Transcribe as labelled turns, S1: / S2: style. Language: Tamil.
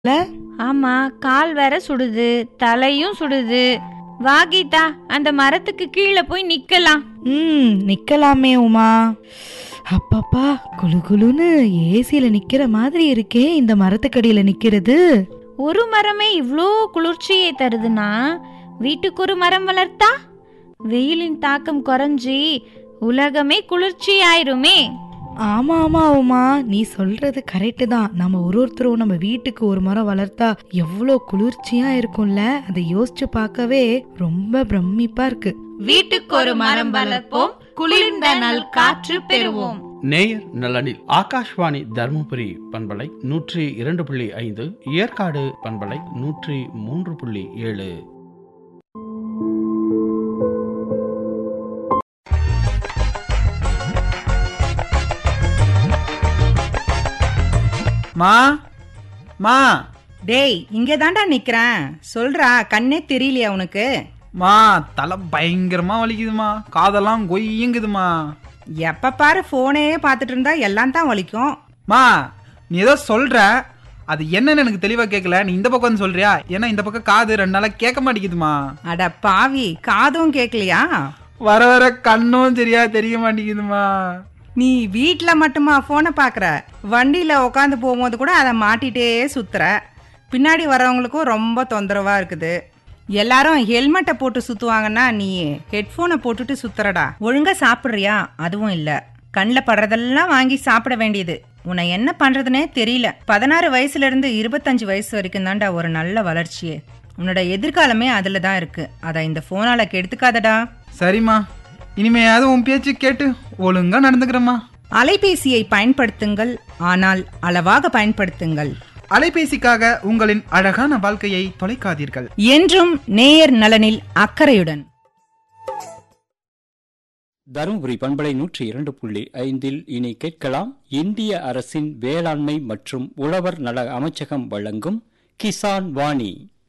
S1: இல்ல
S2: ஆமா கால் வேற சுடுது தலையும் சுடுது வா கீதா அந்த மரத்துக்கு கீழே போய் நிக்கலாம்
S1: ம் நிக்கலாமே உமா அப்பப்பா குளு குளுன்னு ஏசில நிக்கிற மாதிரி இருக்கே இந்த மரத்துக்கடியில நிக்கிறது
S2: ஒரு மரமே இவ்ளோ குளிர்ச்சியை தருதுன்னா வீட்டுக்கு ஒரு மரம் வளர்த்தா வெயிலின் தாக்கம் குறைஞ்சி உலகமே குளிர்ச்சியாயிருமே
S1: ஆமா ஆமா உமா நீ சொல்றது கரெக்டு தான் நம்ம ஒரு ஒருத்தரும் நம்ம வீட்டுக்கு ஒரு மரம் வளர்த்தா எவ்வளோ குளிர்ச்சியா இருக்கும்ல அதை யோசிச்சு பார்க்கவே ரொம்ப பிரமிப்பா இருக்கு
S2: வீட்டுக்கு ஒரு மரம் வளர்ப்போம் குளிர்ந்த நல் காற்று பெறுவோம்
S3: நேயர் நலனில் ஆகாஷ்வாணி தருமபுரி பண்பலை நூற்றி இரண்டு புள்ளி ஐந்து ஏற்காடு பண்பலை நூற்றி மூன்று புள்ளி ஏழு
S4: மா மா
S5: டேய் இங்கே தாண்டா நிக்கிறேன் சொல்றா கண்ணே தெரியலையா உனக்கு
S4: மா தலை பயங்கரமா வலிக்குதுமா காதெல்லாம் கொய்யுங்குதுமா
S5: எப்ப பாரு போனே பார்த்துட்டு இருந்தா எல்லாம் தான் வலிக்கும்
S4: மா நீ ஏதோ சொல்ற அது என்னன்னு எனக்கு தெளிவா கேட்கல நீ இந்த பக்கம் வந்து சொல்றியா ஏன்னா இந்த பக்கம் காது ரெண்டு நாளா கேட்க மாட்டேங்குதுமா
S5: அட பாவி காதும் கேட்கலையா
S4: வர வர கண்ணும் சரியா தெரிய மாட்டேங்குதுமா
S5: நீ வீட்டில் மட்டுமா ஃபோனை பார்க்குற வண்டியில் உட்காந்து போகும்போது கூட அதை மாட்டிகிட்டே சுத்துற பின்னாடி வரவங்களுக்கும் ரொம்ப தொந்தரவாக இருக்குது எல்லாரும் ஹெல்மெட்டை போட்டு சுற்றுவாங்கன்னா நீ ஹெட்ஃபோனை போட்டுட்டு சுத்துறடா ஒழுங்காக சாப்பிட்றியா அதுவும் இல்லை கண்ணில் படுறதெல்லாம் வாங்கி சாப்பிட வேண்டியது உன்னை என்ன பண்ணுறதுனே தெரியல பதினாறு வயசுலேருந்து இருபத்தஞ்சு வயசு வரைக்கும் தான்டா ஒரு நல்ல வளர்ச்சியே உன்னோட எதிர்காலமே அதில் தான் இருக்கு அதை இந்த ஃபோனால் கெடுத்துக்காதடா
S4: சரிம்மா இனிமையாவது உன் பேச்சு கேட்டு ஒழுங்கா நடந்துக்கிறேம்மா
S5: அலைபேசியை பயன்படுத்துங்கள் ஆனால் அளவாக பயன்படுத்துங்கள்
S4: அலைபேசிக்காக உங்களின் அழகான வாழ்க்கையை தொலைக்காதீர்கள்
S5: என்றும் நேயர் நலனில் அக்கறையுடன்
S6: தருமபுரி பண்பலை நூற்றி இரண்டு புள்ளி ஐந்தில் இனி கேட்கலாம் இந்திய அரசின் வேளாண்மை மற்றும் உழவர் நல அமைச்சகம் வழங்கும் கிசான் வாணி